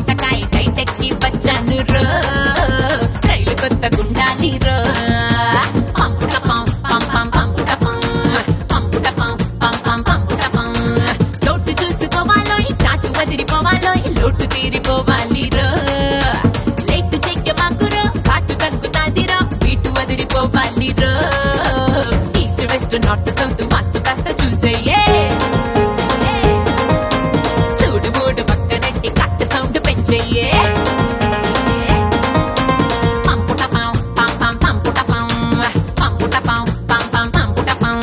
చింతకాయ టైటెక్కి వచ్చాను రో రైలు కొత్త గుండాలి రో పంపుట పం పం పం పంపుట పం పంపుట పం పం పం పంపుట పం లోటు చూసుకోవాలో చాటు వదిలిపోవాలో లోటు తీరిపోవాలి రో లేటు చెయ్య మాకురో కాటు తగ్గుతాదిరో ఇటు వదిలిపోవాలి రో east west north south vastu కాస్త చూసేయే సూడు మూడు పక్కనట్టి కట్ట సౌండ్ పెంచేయే పంపుట పం పం పం పంపుట పం పంపుట పం పం పం పంపుట పం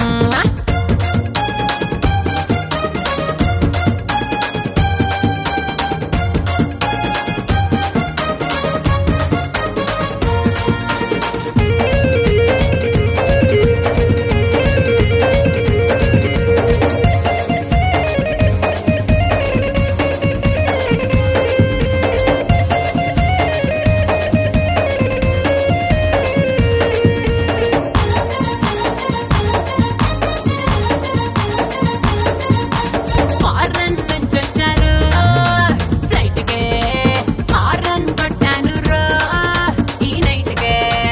ఫారెన్ నుంచి వచ్చారు ఫ్లైట్ కే హారన్ కొట్టాను రో ఈ నైట్ కే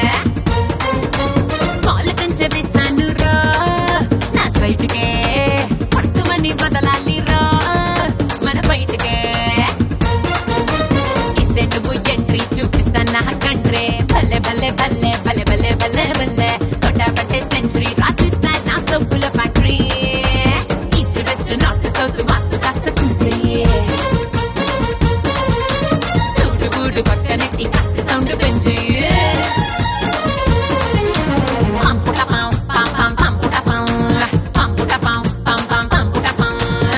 స్మాల్ కంచె వేసాను రో నా సైట్ కే పట్టుమని బదలాలి రో మన బయటకే ఇస్తే నువ్వు ఎంట్రీ చూపిస్తా నా కంట్రీ భలే భలే భలే భలే భలే భలే భలే కొట్టబట్టే సెంచరీ రాసిస్తా నా సొప్పుల factory east west north south vastu కాస్త చూసే సూడు గూడు పక్కనట్టి కత్తి సౌండ్ పెంచి పంపుట పం పం పం పంపుట పం పంపుట పం పం పం పంపుట పం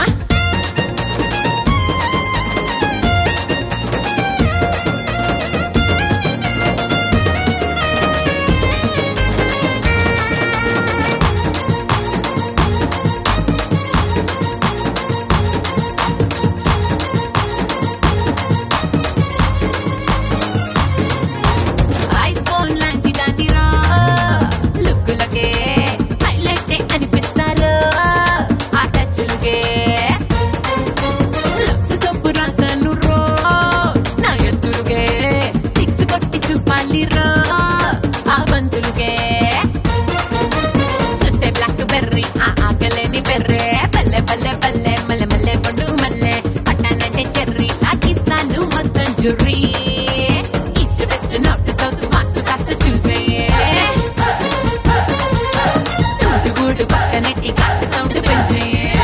ఐఫోన్ లాంటి దాన్ని రా లుక్కులకే హైలైట్ అనిపిస్తారు ఆ టచ్లకే లక్స్ సొప్పు రాసాను రో నా ఎత్తులుకే సిక్స్ కొట్టి చూపాలి రా ఆ బంతులుకే చూస్తే బ్లాక్ బెర్రీ ఆ ఆకలేని బెర్రే పల్లె పల్లె పల్లె మల్లె మల్లె పండు మల్లె పట్టానంటే చెర్రీ లాగిస్తాను మొత్తం జుర్రీ east west north south vastu కాస్త చూసే సూటు గూడు పక్కనట్టి కాస్త సౌండ్ పెంచి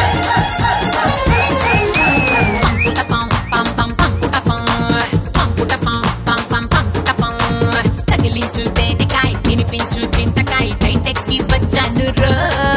పంపుట పం పం పం పంపుట పం పంపుట పం పం పం పంపుట పం తగిలించు తేనెకాయ తినిపించు చింతకాయ టైటెక్కి వచ్చాను రో